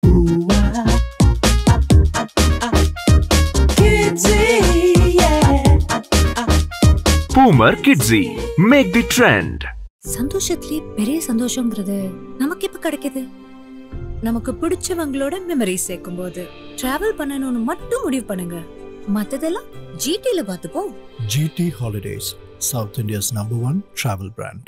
Ooh, ah, ah, ah, ah. Kidsy, yeah. Boomer Kidsy. Make the trend. சந்தோஷத்திலே பெரிய சந்தோஷங்கிறது நமக்கு இப்ப கிடைக்குது நமக்கு பிடிச்சவங்களோட மெமரி சேர்க்கும் போது டிராவல் பண்ணணும்னு மட்டும் முடிவு பண்ணுங்க மத்ததெல்லாம் ஜிடில பாத்துப்போம் GT Holidays, South India's number one travel brand.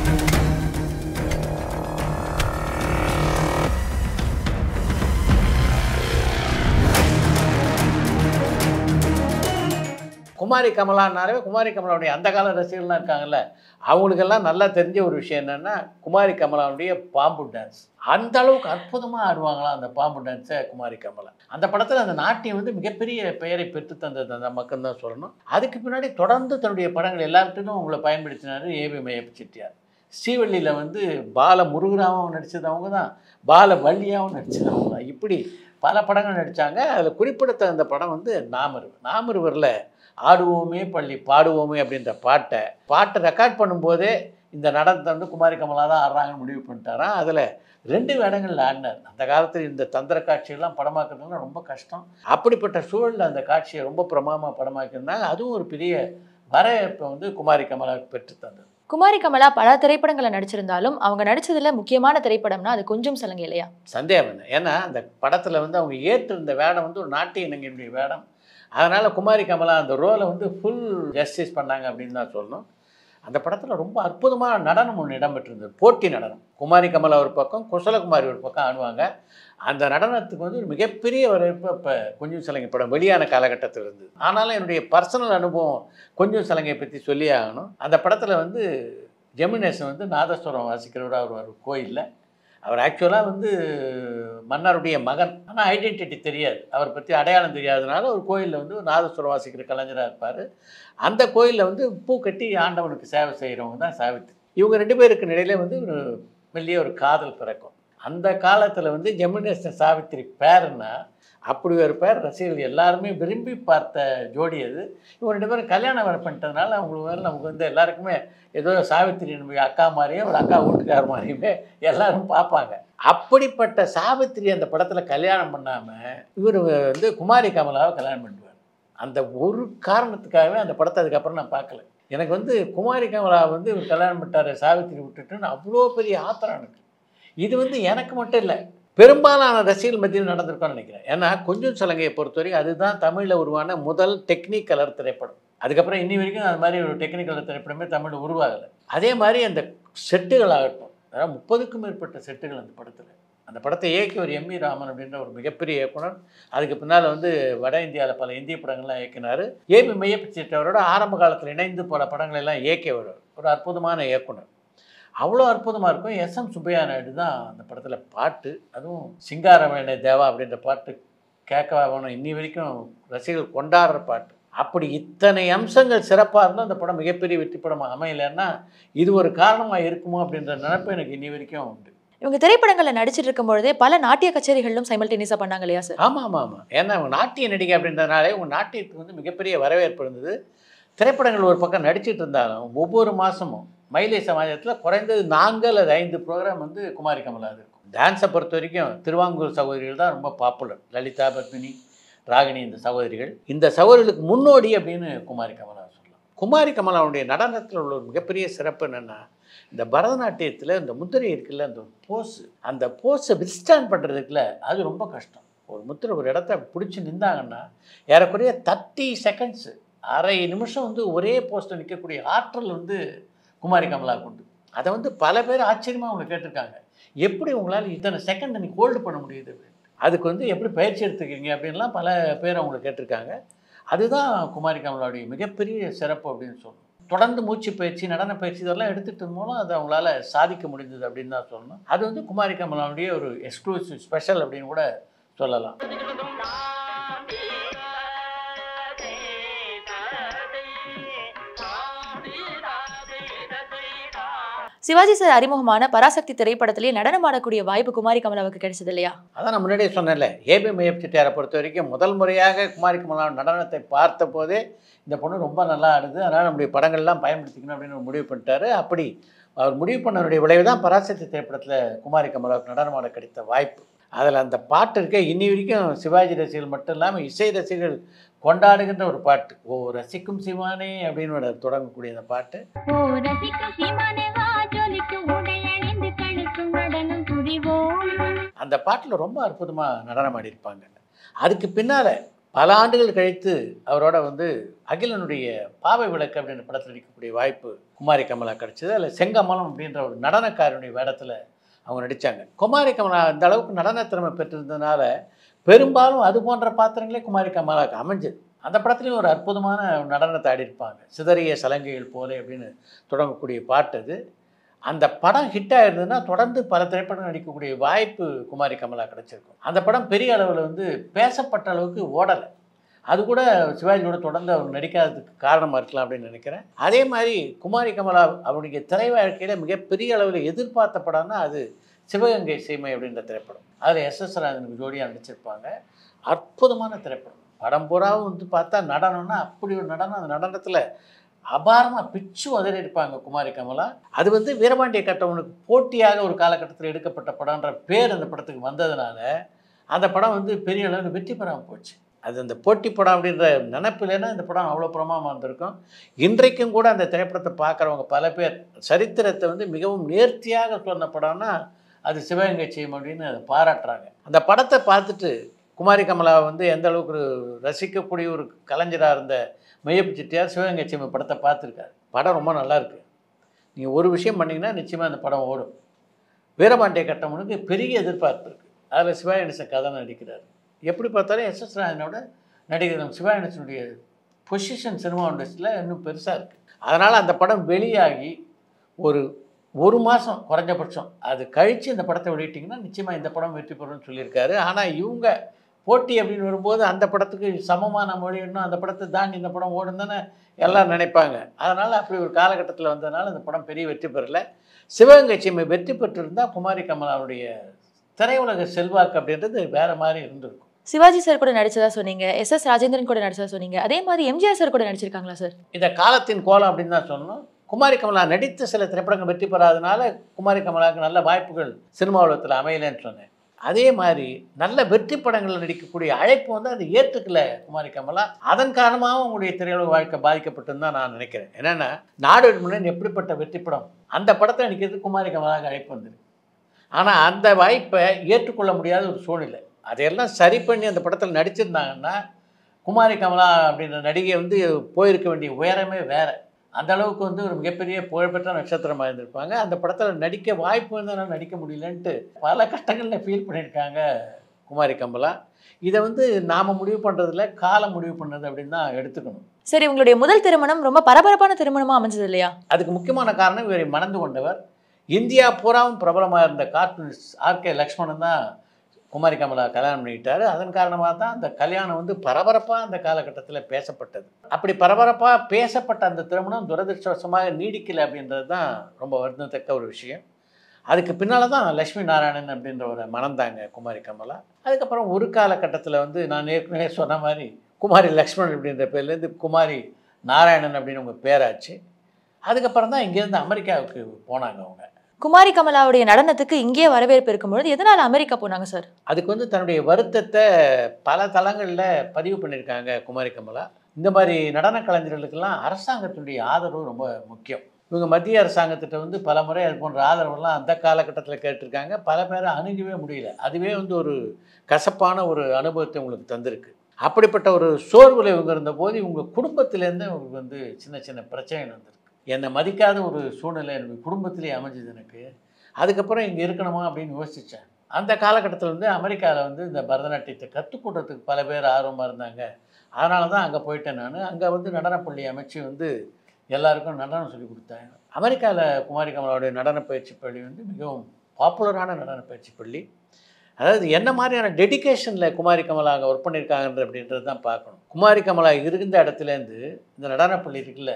குமாரி கமலான்னாலே குமாரி கமலாவுடைய அந்த கால ரசிகர்கள்லாம் இருக்காங்கல்ல அவங்களுக்கெல்லாம் நல்லா தெரிஞ்ச ஒரு விஷயம் என்னென்னா குமாரி கமலாவுடைய பாம்பு டான்ஸ் அந்த அளவுக்கு அற்புதமாக ஆடுவாங்களாம் அந்த பாம்பு டான்ஸை குமாரி கமலா அந்த படத்தில் அந்த நாட்டியம் வந்து மிகப்பெரிய பெயரை பெற்று தந்தது அந்த மக்கள் தான் சொல்லணும் அதுக்கு பின்னாடி தொடர்ந்து தன்னுடைய படங்கள் எல்லார்ட்டும் உங்களை பயன்படுத்தினார் ஏபி மையப்ப செட்டியார் ஸ்ரீவள்ளியில் வந்து பால முருகராவும் நடித்தது அவங்க தான் பால வள்ளியாகவும் நடித்தது அவங்க தான் இப்படி பல படங்கள் நடித்தாங்க அதில் குறிப்பிடத்தகுந்த படம் வந்து நாமருவர் நாமருவரில் ஆடுவோமே பள்ளி பாடுவோமே அப்படின்ற பாட்டை பாட்டை ரெக்கார்ட் பண்ணும்போதே இந்த நடனத்தை வந்து குமாரி கமலா தான் ஆடுறாங்கன்னு முடிவு பண்ணிட்டாராம் அதில் ரெண்டு வேடங்களில் ஆடினார் அந்த காலத்தில் இந்த தந்திர காட்சியெல்லாம் படமாக்குறதுலாம் ரொம்ப கஷ்டம் அப்படிப்பட்ட சூழலில் அந்த காட்சியை ரொம்ப பிரமாதமாக படமாக்கியிருந்தாங்க அதுவும் ஒரு பெரிய வரவேற்பை வந்து குமாரி கமலாவுக்கு பெற்று தந்தது குமாரி கமலா பல திரைப்படங்களை நடிச்சிருந்தாலும் அவங்க நடிச்சதுல முக்கியமான திரைப்படம்னா அது கொஞ்சம் சலங்கை இல்லையா சந்தேகம் இல்லை ஏன்னா அந்த படத்தில் வந்து அவங்க ஏற்றிருந்த வேடம் வந்து ஒரு நாட்டிய இளைஞனுடைய வேடம் அதனால் குமாரி கமலா அந்த ரோலை வந்து ஃபுல் ஜஸ்டிஸ் பண்ணாங்க அப்படின்னு தான் சொல்லணும் அந்த படத்தில் ரொம்ப அற்புதமான நடனம் ஒன்று இடம்பெற்றிருந்தது போட்டி நடனம் குமாரி கமலா ஒரு பக்கம் குசலகுமாரி ஒரு பக்கம் ஆடுவாங்க அந்த நடனத்துக்கு வந்து ஒரு மிகப்பெரிய வரவேற்பு இப்போ கொஞ்சம் சலங்கை படம் வெளியான காலகட்டத்தில் இருந்தது ஆனாலும் என்னுடைய பர்சனல் அனுபவம் கொஞ்சம் சலங்கையை பற்றி சொல்லி ஆகணும் அந்த படத்தில் வந்து ஜெமினேசன் வந்து நாதஸ்வரம் வாசிக்கிறவராக வருவார் கோயிலில் அவர் ஆக்சுவலாக வந்து மன்னருடைய மகன் ஆனால் ஐடென்டிட்டி தெரியாது அவர் பற்றி அடையாளம் தெரியாதனால ஒரு கோயிலில் வந்து ஒரு நாதஸ்வரம் வாசிக்கிற கலைஞராக இருப்பார் அந்த கோயிலில் வந்து பூ கட்டி ஆண்டவனுக்கு சேவை செய்கிறவங்க தான் சாவித்திரி இவங்க ரெண்டு பேருக்கு இடையில வந்து ஒரு மெல்லிய ஒரு காதல் பிறக்கும் அந்த காலத்தில் வந்து ஜெமினேசன் சாவித்திரி பேருன்னா அப்படி ஒரு பேர் ரசிகர்கள் எல்லாருமே விரும்பி பார்த்த ஜோடி அது இவங்க ரெண்டு பேரும் கல்யாணம் வேறு பண்ணிட்டதுனால அவங்களுக்கு மேலே நமக்கு வந்து எல்லாருக்குமே ஏதோ சாவித்திரி நம்முடைய அக்கா மாதிரியும் ஒரு அக்கா வீட்டுக்கார மாதிரியுமே எல்லாரும் பார்ப்பாங்க அப்படிப்பட்ட சாவித்திரி அந்த படத்தில் கல்யாணம் பண்ணாமல் இவர் வந்து குமாரி கமலாவை கல்யாணம் பண்ணுவார் அந்த ஒரு காரணத்துக்காகவே அந்த படத்தை அதுக்கப்புறம் நான் பார்க்கல எனக்கு வந்து குமாரி கமலா வந்து இவர் கல்யாணம் பண்ணிட்டாரு சாவித்திரி விட்டுட்டுன்னு அவ்வளோ பெரிய ஆத்திரம் எனக்கு இது வந்து எனக்கு மட்டும் இல்லை பெரும்பாலான ரசிகர்கள் மத்தியில் நடந்திருக்கும்னு நினைக்கிறேன் ஏன்னா கொஞ்சம் சலங்கையை பொறுத்தவரைக்கும் அதுதான் தமிழில் உருவான முதல் டெக்னிக் கலர் திரைப்படம் அதுக்கப்புறம் இன்னி வரைக்கும் அது மாதிரி ஒரு டெக்னிக்கல் திரைப்படமே தமிழில் உருவாகலை அதே மாதிரி அந்த செட்டுகள் ஆகட்டும் அதாவது முப்பதுக்கும் மேற்பட்ட செட்டுகள் அந்த படத்தில் அந்த படத்தை இயக்கியவர் எம் வி ராமன் அப்படின்ற ஒரு மிகப்பெரிய இயக்குனர் அதுக்கு பின்னால் வந்து வட இந்தியாவில் பல இந்திய படங்கள்லாம் இயக்கினார் ஏபி மையப்பிச்சிட்டவரோட ஆரம்ப காலத்தில் இணைந்து பல படங்கள் எல்லாம் இயக்கியவர் ஒரு அற்புதமான இயக்குனர் அவ்வளோ அற்புதமாக இருக்கும் எஸ் எம் சுப்பையா நாயுடு தான் அந்த படத்தில் பாட்டு அதுவும் சிங்காரவேண தேவா அப்படின்ற பாட்டு கேட்கவா வேணும் இன்னி வரைக்கும் ரசிகர்கள் கொண்டாடுற பாட்டு அப்படி இத்தனை அம்சங்கள் சிறப்பாக இருந்தால் அந்த படம் மிகப்பெரிய வெற்றி படமாக அமையலைன்னா இது ஒரு காரணமாக இருக்குமோ அப்படின்ற நினைப்பு எனக்கு இன்னி வரைக்கும் உண்டு இவங்க திரைப்படங்கள்ல நடிச்சிட்டு இருக்கும் பொழுதே பல நாட்டிய கச்சேரிகளிலும் சைமல்டேனியஸா பண்ணாங்க இல்லையா சார் ஆமாம் ஆமாம் ஆமாம் ஏன்னா அவங்க நாட்டிய நடிகை அப்படின்றதுனாலே உங்கள் நாட்டியத்துக்கு வந்து மிகப்பெரிய வரவேற்பு இருந்தது திரைப்படங்கள் ஒரு பக்கம் நடிச்சிட்டு இருந்தாலும் ஒவ்வொரு மாதமும் மயிலை சமாஜத்தில் குறைந்தது நான்கு அல்லது ஐந்து ப்ரோக்ராம் வந்து குமாரி கமலா இருக்கும் டான்ஸை பொறுத்த வரைக்கும் திருவாங்கூர் சகோதரிகள் தான் ரொம்ப பாப்புலர் லலிதா பத்மினி ராகினி இந்த சகோதரிகள் இந்த சகோதரிகளுக்கு முன்னோடி அப்படின்னு குமாரி கமலா சொல்லலாம் குமாரி கமலாவுடைய நடனத்தில் உள்ள ஒரு மிகப்பெரிய சிறப்பு என்னென்னா இந்த பரதநாட்டியத்தில் இந்த முத்திரை இருக்குல்ல அந்த போஸ் அந்த போஸை விஸ்டாண்ட் பண்ணுறதுக்குல அது ரொம்ப கஷ்டம் ஒரு முத்திரை ஒரு இடத்த பிடிச்சி நின்றாங்கன்னா ஏறக்குறைய தேர்ட்டி செகண்ட்ஸு அரை நிமிஷம் வந்து ஒரே போஸ்ட்டில் நிற்கக்கூடிய ஆற்றல் வந்து குமாரி கமலா கொண்டு அதை வந்து பல பேர் ஆச்சரியமாக அவங்க கேட்டிருக்காங்க எப்படி உங்களால் இத்தனை செகண்ட் நீங்கள் ஹோல்டு பண்ண முடியுது அப்படின்ட்டு அதுக்கு வந்து எப்படி பயிற்சி எடுத்துக்கிறீங்க அப்படின்லாம் பல பேர் அவங்க கேட்டிருக்காங்க அதுதான் குமாரி கமலாவுடைய மிகப்பெரிய சிறப்பு அப்படின்னு சொல்லணும் தொடர்ந்து மூச்சு பயிற்சி நடன பயிற்சி இதெல்லாம் எடுத்துகிட்டு மூலம் அதை அவங்களால சாதிக்க முடிஞ்சது அப்படின்னு தான் சொல்லணும் அது வந்து குமாரி கமலாவுடைய ஒரு எக்ஸ்க்ளூசிவ் ஸ்பெஷல் அப்படின்னு கூட சொல்லலாம் சிவாஜி சார் அறிமுகமான பராசக்தி திரைப்படத்திலேயே நடனமாடக்கூடிய வாய்ப்பு குமாரி கமலாவுக்கு கிடைச்சது இல்லையா அதான் நான் முன்னாடியே சொன்னேன்ல ஏபி மையப் செட்டியாரை பொறுத்த வரைக்கும் முதல் முறையாக குமாரி கமலா நடனத்தை பார்த்த போதே இந்த பொண்ணு ரொம்ப நல்லா ஆடுது அதனால் நம்முடைய படங்கள்லாம் பயன்படுத்திக்கணும் அப்படின்னு ஒரு முடிவு பண்ணிட்டாரு அப்படி அவர் முடிவு பண்ணவருடைய விளைவு தான் பராசக்தி திரைப்படத்தில் குமாரி கமலாவுக்கு நடனமாட கிடைத்த வாய்ப்பு அதில் அந்த பாட்டு இருக்க இன்னி வரைக்கும் சிவாஜி ரசிகர்கள் மட்டும் இல்லாமல் இசை ரசிகர்கள் கொண்டாடுகின்ற ஒரு பாட்டு ஓ ரசிக்கும் சிவானே அப்படின்னு ஒரு தொடங்கக்கூடிய அந்த பாட்டு ஓ ரசிக்கும் சீமானே வா ஜொலிக்கும் உடை அணிந்து கழுக்கும் நடனம் புரிவோம் அந்த பாட்டில் ரொம்ப அற்புதமாக நடனம் ஆடியிருப்பாங்க அதுக்கு பின்னால் பல ஆண்டுகள் கழித்து அவரோட வந்து அகிலனுடைய பாவை விளக்கு அப்படின்ற படத்தில் நடிக்கக்கூடிய வாய்ப்பு குமாரி கமலா கிடைச்சது அதில் செங்கமலம் அப்படின்ற ஒரு நடனக்காரனுடைய வேடத்தில் அவங்க நடித்தாங்க குமாரி கமலா அந்த அளவுக்கு நடன திறமை பெற்றிருந்ததுனால பெரும்பாலும் அது போன்ற பாத்திரங்களே குமாரி கமலாவுக்கு அமைஞ்சது அந்த படத்துலையும் ஒரு அற்புதமான நடனத்தை ஆடியிருப்பாங்க சிதறிய சலங்கைகள் போலே அப்படின்னு தொடங்கக்கூடிய பாட்டு அது அந்த படம் ஹிட் ஆயிருந்ததுன்னா தொடர்ந்து பல திரைப்படம் நடிக்கக்கூடிய வாய்ப்பு குமாரி கமலா கிடைச்சிருக்கும் அந்த படம் பெரிய அளவில் வந்து பேசப்பட்ட அளவுக்கு ஓடலை அது கூட சிவாஜியோட தொடர்ந்து அவர் நடிக்காததுக்கு காரணமாக இருக்கலாம் அப்படின்னு நினைக்கிறேன் அதே மாதிரி குமாரி கமலா அவருடைய திரை வாழ்க்கையில் மிகப்பெரிய அளவில் எதிர்பார்த்த படம்னா அது சிவகங்கை சீமை அப்படின்ற திரைப்படம் அதில் எஸ் எஸ் ராஜனுக்கு ஜோடியாக நடிச்சிருப்பாங்க அற்புதமான திரைப்படம் படம் பூராவும் வந்து பார்த்தா நடனம்னா அப்படி ஒரு நடனம் அந்த நடனத்தில் அபாரமாக பிச்சு உதறி இருப்பாங்க குமாரி கமலா அது வந்து வீரபாண்டிய கட்டவனுக்கு போட்டியாக ஒரு காலகட்டத்தில் எடுக்கப்பட்ட படம்ன்ற பேர் அந்த படத்துக்கு வந்ததுனால அந்த படம் வந்து பெரிய அளவில் வெற்றி பெறாமல் போச்சு அது அந்த போட்டி படம் அப்படின்ற நினப்பிலேன்னா இந்த படம் அவ்வளோ பிரமாதமாக வந்திருக்கும் இன்றைக்கும் கூட அந்த திரைப்படத்தை பார்க்குறவங்க பல பேர் சரித்திரத்தை வந்து மிகவும் நேர்த்தியாக சொன்ன படம்னா அது சிவகங்கை செய்யும் அப்படின்னு அதை பாராட்டுறாங்க அந்த படத்தை பார்த்துட்டு குமாரி கமலா வந்து எந்த அளவுக்கு ஒரு ரசிக்கக்கூடிய ஒரு கலைஞராக இருந்த மையப்பு செட்டியார் சிவகங்கை சீமை படத்தை பார்த்துருக்காரு படம் ரொம்ப நல்லா இருக்கு நீங்கள் ஒரு விஷயம் பண்ணீங்கன்னா நிச்சயமாக அந்த படம் ஓடும் வீரபாண்டிய கட்டமனுக்கு பெரிய எதிர்பார்ப்பு இருக்குது அதில் சிவாஜி கணேசன் கதை நடிக்கிறார் எப்படி பார்த்தாலும் எஸ் எஸ் ராஜனோட நடிகர் நம்ம சிவாஜி கணேசனுடைய பொசிஷன் சினிமா இண்டஸ்ட்ரியில் இன்னும் பெருசாக இருக்குது அதனால் அந்த படம் வெளியாகி ஒரு ஒரு மாதம் குறைஞ்சபட்சம் அது கழித்து இந்த படத்தை வெளியிட்டிங்கன்னா நிச்சயமாக இந்த படம் வெற்றி பெறும்னு சொல்லியிருக்காரு ஆனால் இவங்க போட்டி அப்படின்னு வரும்போது அந்த படத்துக்கு சமமான மொழியணும் அந்த படத்தை தாண்டி இந்த படம் ஓடும் தானே எல்லாம் நினைப்பாங்க அதனால் அப்படி ஒரு காலகட்டத்தில் வந்ததுனால இந்த படம் பெரிய வெற்றி பெறலை சிவகங்கை சீமை வெற்றி பெற்றிருந்தால் குமாரி கமலாவுடைய திரையுலக செல்வாக்கு அப்படின்றது வேற மாதிரி இருந்திருக்கும் சிவாஜி சார் கூட நடிச்சதா சொன்னீங்க எஸ் எஸ் ராஜேந்திரன் கூட நடிச்சதா சொன்னீங்க அதே மாதிரி எம்ஜிஆர் சார் கூட நடிச்சிருக்காங்களா சார் இந்த காலத்தின் கோலம் அப்படின்னு தான் சொல்லணும் குமாரி கமலா நடித்த சில திரைப்படங்கள் வெற்றி பெறாதனால குமாரி கமலாவுக்கு நல்ல வாய்ப்புகள் சினிமா உலகத்தில் அமையலைன்னு சொன்னேன் அதே மாதிரி நல்ல வெற்றி படங்களில் நடிக்கக்கூடிய அழைப்பு வந்து அது ஏற்றுக்கல குமாரி கமலா அதன் காரணமாக உங்களுடைய திரையுலக வாழ்க்கை பாதிக்கப்பட்டுன்னு தான் நான் நினைக்கிறேன் என்னென்னா நாடு முன்னேன் எப்படிப்பட்ட வெற்றி படம் அந்த படத்தை நடிக்கிறதுக்கு குமாரி கமலாவுக்கு அழைப்பு வந்திருக்கு ஆனால் அந்த வாய்ப்பை ஏற்றுக்கொள்ள முடியாத ஒரு சூழ்நிலை அதையெல்லாம் சரி பண்ணி அந்த படத்தில் நடிச்சிருந்தாங்கன்னா குமாரி கமலா அப்படின்ற நடிகை வந்து போயிருக்க வேண்டிய உயரமே வேற அந்த அளவுக்கு வந்து ஒரு மிகப்பெரிய புகழ்பெற்ற நட்சத்திரமாக இருந்திருப்பாங்க அந்த படத்தில் நடிக்க வாய்ப்பு இருந்தாலும் நடிக்க முடியலன்ட்டு பல கட்டங்களில் ஃபீல் பண்ணியிருக்காங்க குமாரி கமலா இதை வந்து நாம் முடிவு பண்ணுறதில்ல காலம் முடிவு பண்ணுறது அப்படின்னு தான் எடுத்துக்கணும் சரி உங்களுடைய முதல் திருமணம் ரொம்ப பரபரப்பான திருமணமா அமைஞ்சது இல்லையா அதுக்கு முக்கியமான காரணம் இவரை மணந்து கொண்டவர் இந்தியா பூராவும் பிரபலமாக இருந்த கார்ட்டூனிஸ்ட் ஆர்கே லக்ஷ்மணன் தான் குமாரி கமலா கல்யாணம் பண்ணிக்கிட்டாரு அதன் காரணமாக தான் அந்த கல்யாணம் வந்து பரபரப்பாக அந்த காலகட்டத்தில் பேசப்பட்டது அப்படி பரபரப்பாக பேசப்பட்ட அந்த திருமணம் துரதிருஷ்டவசமாக நீடிக்கலை அப்படின்றது தான் ரொம்ப வருந்தத்தக்க ஒரு விஷயம் அதுக்கு பின்னால் தான் லக்ஷ்மி நாராயணன் அப்படின்றவரை மணந்தாங்க குமாரி கமலா அதுக்கப்புறம் ஒரு காலகட்டத்தில் வந்து நான் ஏற்கனவே சொன்ன மாதிரி குமாரி லக்ஷ்மணன் அப்படின்ற பேர்லேருந்து குமாரி நாராயணன் அப்படின்னு உங்கள் பேராச்சு அதுக்கப்புறம் தான் இங்கேருந்து அமெரிக்காவுக்கு போனாங்க அவங்க குமாரி கமலாவுடைய நடனத்துக்கு இங்கேயே வரவேற்பு இருக்கும்பொழுது எதனால அமெரிக்கா போனாங்க சார் அதுக்கு வந்து தன்னுடைய வருத்தத்தை பல தளங்களில் பதிவு பண்ணியிருக்காங்க குமாரி கமலா இந்த மாதிரி நடன கலைஞர்களுக்கெல்லாம் அரசாங்கத்தினுடைய ஆதரவு ரொம்ப முக்கியம் இவங்க மத்திய அரசாங்கத்திட்ட வந்து பல முறை அது போன்ற ஆதரவெல்லாம் அந்த காலகட்டத்தில் கேட்டிருக்காங்க பல பேரை அணுகவே முடியல அதுவே வந்து ஒரு கசப்பான ஒரு அனுபவத்தை உங்களுக்கு தந்திருக்கு அப்படிப்பட்ட ஒரு சோர்வில் இவங்க இருந்தபோது இவங்க குடும்பத்திலேருந்து இவங்களுக்கு வந்து சின்ன சின்ன பிரச்சனை வந்திருக்கு என்னை மதிக்காத ஒரு சூழ்நிலை எனக்கு குடும்பத்திலே அமைஞ்சது எனக்கு அதுக்கப்புறம் இங்கே இருக்கணுமா அப்படின்னு யோசித்தேன் அந்த காலகட்டத்தில் வந்து அமெரிக்காவில் வந்து இந்த பரதநாட்டியத்தை கற்றுக்கூட்டத்துக்கு பல பேர் ஆர்வமாக இருந்தாங்க அதனால தான் அங்கே போயிட்டேன் நான் அங்கே வந்து நடனப்பள்ளி அமைச்சு வந்து எல்லாருக்கும் நடனம் சொல்லி கொடுத்தாங்க அமெரிக்காவில் குமாரி கமலாவுடைய நடன பயிற்சி பள்ளி வந்து மிகவும் பாப்புலரான நடன பயிற்சி பள்ளி அதாவது என்ன மாதிரியான டெடிகேஷனில் குமாரி கமலா அங்கே ஒர்க் பண்ணியிருக்காங்கன்ற அப்படின்றது தான் பார்க்கணும் குமாரி கமலா இருந்த இடத்துலேருந்து இந்த நடனப்பள்ளி இருக்குல்ல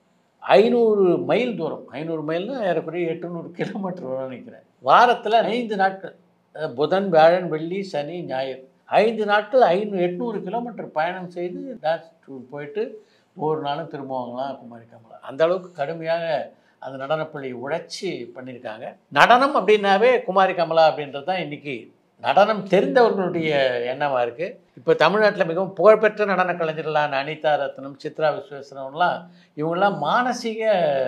ஐநூறு மைல் தூரம் ஐநூறு மைல்னா ஏறக்குறைய எட்டுநூறு கிலோமீட்டர் வரும்னு நினைக்கிறேன் வாரத்தில் ஐந்து நாட்கள் அதாவது புதன் வியாழன் வெள்ளி சனி ஞாயிறு ஐந்து நாட்கள் ஐநூறு எட்நூறு கிலோமீட்டர் பயணம் செய்து டான்ஸ் டூர் போயிட்டு ஒவ்வொரு நாளும் திரும்புவாங்களாம் குமாரி கமலா அந்த அளவுக்கு கடுமையாக அந்த நடனப்பள்ளி உழைச்சி பண்ணியிருக்காங்க நடனம் அப்படின்னாவே குமாரி கமலா அப்படின்றது தான் இன்றைக்கி நடனம் தெரிந்தவர்களுடைய எண்ணமாக இருக்குது இப்போ தமிழ்நாட்டில் மிகவும் புகழ்பெற்ற நடன கலைஞர்களான அனிதா ரத்னம் சித்ரா விஸ்வேஸ்வரன்லாம் இவங்கெல்லாம் மானசீக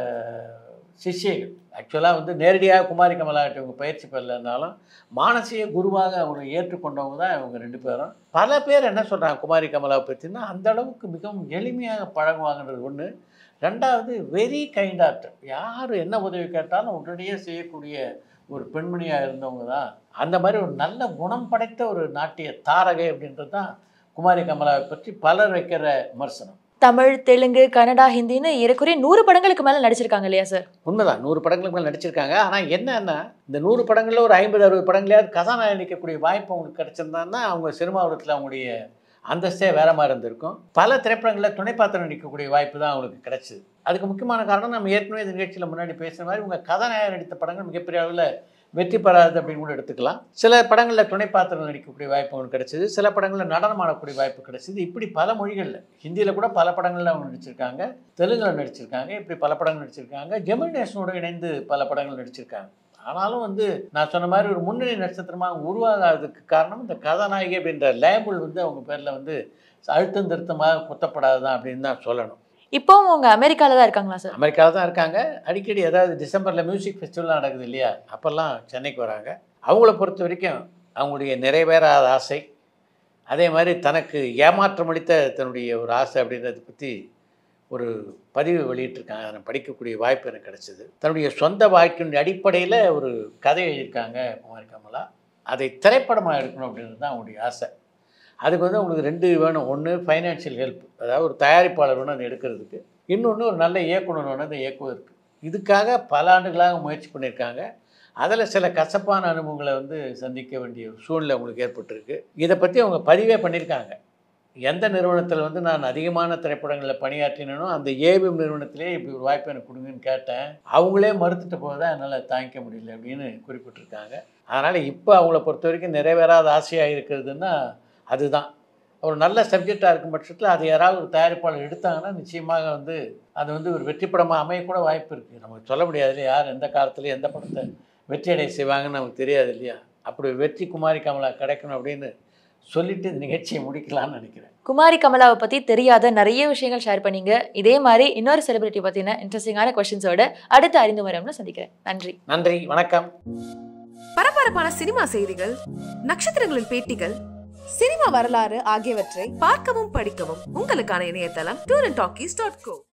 சிஷ்யர்கள் ஆக்சுவலாக வந்து நேரடியாக குமாரி கமலாட்ட இவங்க பயிற்சி பெறலைன்னாலும் மானசீக குருவாக அவங்க ஏற்றுக்கொண்டவங்க தான் இவங்க ரெண்டு பேரும் பல பேர் என்ன சொல்கிறாங்க குமாரி கமலாவை பற்றினா அந்த அளவுக்கு மிகவும் எளிமையாக பழகுவாங்கன்றது ஒன்று ரெண்டாவது வெரி கைண்ட் ஆர்ட் யார் என்ன உதவி கேட்டாலும் உடனடியே செய்யக்கூடிய ஒரு பெண்மணியாக இருந்தவங்க தான் அந்த மாதிரி ஒரு நல்ல குணம் படைத்த ஒரு நாட்டிய தாரகை அப்படின்றது தான் குமாரி கமலாவை பற்றி பலர் வைக்கிற விமர்சனம் தமிழ் தெலுங்கு கன்னடா ஹிந்தின்னு ஏறக்குறைய நூறு படங்களுக்கு மேல நடிச்சிருக்காங்க இல்லையா சார் உண்மைதான் நூறு படங்களுக்கு மேலே நடிச்சிருக்காங்க ஆனால் என்னன்னா இந்த நூறு படங்களில் ஒரு ஐம்பது அறுபது படங்களையாவது கதாநாயகன் நடிக்கக்கூடிய வாய்ப்பு அவங்களுக்கு கிடைச்சிருந்தாங்கன்னா அவங்க சினிமா உலகத்தில் அவங்களுடைய அந்தஸ்தே வேற மாதிரி இருந்திருக்கும் பல திரைப்படங்களில் துணை பாத்திரம் நடிக்கக்கூடிய வாய்ப்பு தான் அவங்களுக்கு கிடைச்சிது அதுக்கு முக்கியமான காரணம் நம்ம ஏற்கனவே இந்த நிகழ்ச்சியில் முன்னாடி பேசுன மாதிரி உங்கள் கதாநாயகன் நடித்த படங்கள் மிகப்பெரிய அளவில் வெற்றி பெறாது அப்படின்னு கூட எடுத்துக்கலாம் சில படங்களில் துணை பாத்திரம் நடிக்கக்கூடிய வாய்ப்பு அவங்களுக்கு கிடைச்சிது சில படங்களில் நடனம் ஆடக்கூடிய வாய்ப்பு கிடைச்சிது இப்படி பல மொழிகளில் ஹிந்தியில் கூட பல படங்களில் அவங்க நடிச்சிருக்காங்க தெலுங்கில் நடிச்சிருக்காங்க இப்படி பல படங்கள் நடிச்சிருக்காங்க ஜெமினி நேஷனோட இணைந்து பல படங்கள் நடிச்சிருக்காங்க ஆனாலும் வந்து நான் சொன்ன மாதிரி ஒரு முன்னணி நட்சத்திரமாக அவங்க உருவாகாததுக்கு காரணம் இந்த கதாநாயகி அப்படின்ற லேபிள் வந்து அவங்க பேரில் வந்து அழுத்தம் திருத்தமாக குத்தப்படாதுதான் அப்படின்னு தான் சொல்லணும் இப்போவும் அவங்க அமெரிக்கால தான் இருக்காங்களா சார் அமெரிக்காவில் தான் இருக்காங்க அடிக்கடி ஏதாவது டிசம்பரில் மியூசிக் ஃபெஸ்டிவல்லாம் நடக்குது இல்லையா அப்போல்லாம் சென்னைக்கு வராங்க அவங்கள பொறுத்த வரைக்கும் அவங்களுடைய நிறைவேறாத ஆசை அதே மாதிரி தனக்கு ஏமாற்றம் அளித்த தன்னுடைய ஒரு ஆசை அப்படின்றத பற்றி ஒரு பதிவு வெளியிட்டிருக்காங்க அதை நான் படிக்கக்கூடிய வாய்ப்பு எனக்கு கிடைச்சிது தன்னுடைய சொந்த வாழ்க்கையின் அடிப்படையில் ஒரு கதை எழுதியிருக்காங்க குமாரி கமலா அதை திரைப்படமாக எடுக்கணும் அப்படின்றது தான் அவங்களுடைய ஆசை அதுக்கு வந்து உங்களுக்கு ரெண்டு வேணும் ஒன்று ஃபைனான்ஷியல் ஹெல்ப் அதாவது ஒரு தயாரிப்பாளர் வேணும் அதை எடுக்கிறதுக்கு இன்னொன்று ஒரு நல்ல இயக்குனர் வேணும் அதை இயக்குவதற்கு இதுக்காக பல ஆண்டுகளாக முயற்சி பண்ணியிருக்காங்க அதில் சில கசப்பான அனுபவங்களை வந்து சந்திக்க வேண்டிய ஒரு சூழ்நிலை அவங்களுக்கு ஏற்பட்டிருக்கு இதை பற்றி அவங்க பதிவே பண்ணியிருக்காங்க எந்த நிறுவனத்தில் வந்து நான் அதிகமான திரைப்படங்களில் பணியாற்றினோ அந்த ஏவிஎம் நிறுவனத்திலே இப்படி ஒரு வாய்ப்பு எனக்கு கொடுங்கன்னு கேட்டேன் அவங்களே மறுத்துட்டு போதான் என்னால் தாங்கிக்க முடியல அப்படின்னு குறிப்பிட்டிருக்காங்க அதனால் இப்போ அவங்கள பொறுத்த வரைக்கும் நிறைவேறாத ஆசையாக இருக்கிறதுன்னா அதுதான் ஒரு நல்ல சப்ஜெக்டாக இருக்கும் பட்சத்தில் அது யாராவது ஒரு தயாரிப்பாளர் எடுத்தாங்கன்னா நிச்சயமாக வந்து அது வந்து ஒரு வெற்றி படமாக அமையக்கூட வாய்ப்பு இருக்குது நமக்கு சொல்ல முடியாது இல்லையா யார் எந்த காலத்தில் எந்த படத்தை வெற்றி அடைய செய்வாங்கன்னு நமக்கு தெரியாது இல்லையா அப்படி ஒரு வெற்றி குமாரி கமலா கிடைக்கணும் அப்படின்னு சொல்லிட்டு இந்த நிகழ்ச்சியை முடிக்கலாம்னு நினைக்கிறேன் குமாரி கமலாவை பத்தி தெரியாத நிறைய விஷயங்கள் ஷேர் பண்ணீங்க இதே மாதிரி இன்னொரு செலிபிரிட்டி பத்தின இன்ட்ரெஸ்டிங்கான கொஸ்டின்ஸோட அடுத்த அறிந்து வரம்ல சந்திக்கிறேன் நன்றி நன்றி வணக்கம் பரபரப்பான சினிமா செய்திகள் நட்சத்திரங்களின் பேட்டிகள் சினிமா வரலாறு ஆகியவற்றை பார்க்கவும் படிக்கவும் உங்களுக்கான இணையதளம் tour and talkies dot go